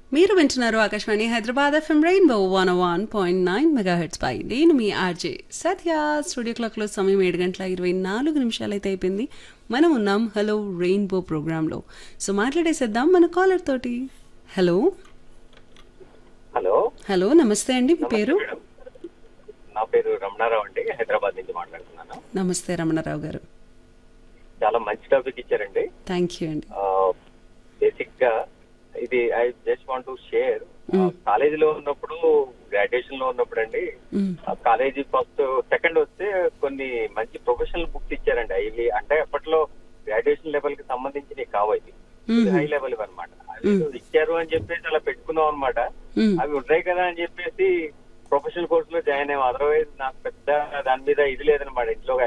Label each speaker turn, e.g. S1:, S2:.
S1: మీరు వింటున్నారు Akashvani Hyderabad FM rainbow one one point nine mega heads పై నేను మీ ఆర్జే సత్య స్టూడియో క్లాక్లో సమయం ఏడు గంటల ఇరవై నాలుగు నిమిషాలు అయితే అయిపోయింది మనం ఉన్నాం హలో రెయిన్బో ప్రోగ్రాంలో సో మాట్లాడేసేద్దాం మన కాలర్ తోటి హలో
S2: హలో
S1: హలో నమస్తే అండి మీ పేరు
S2: మేడం. నా పేరు రమణారావు అండి హైదరాబాద్ నుంచి మాట్లాడుతున్నాను
S1: నమస్తే రమణారావు గారు
S2: చాలా మంచి టాపిక్ ఇచ్చారండి
S1: థ్యాంక్ యూ అండి
S2: బేసిక్ గా ఇది I just want to share కాలేజీలో ఉన్నప్పుడు గ్రాడ్యుయేషన్ లో ఉన్నప్పుడు అండి
S1: మ్,
S2: కాలేజీ ఫస్ట్ సెకండ్ వస్తే కొన్ని మంచి ప్రొఫెషనల్ బుక్స్ ఇచ్చారండి అవి అంటే అప్పట్లో గ్రాడ్యుయేషన్ లెవెల్ కి సంబంధించినవి కావాలి
S1: మ్మ్.
S2: హై లెవెల్ అనమాట అవి ఇచ్చారు అని చెప్పేసి అలా పెట్టుకున్నాం అనమాట
S1: మ్,
S2: అవి ఉంటాయి కదా అని చెప్పేసి ప్రొఫెషనల్ కోర్స్ లో జాయిన్ అయ్యాం అదర్వైజ్ నాకు పెద్ద దాని మీద ఇది లేదనమాట ఇంట్లో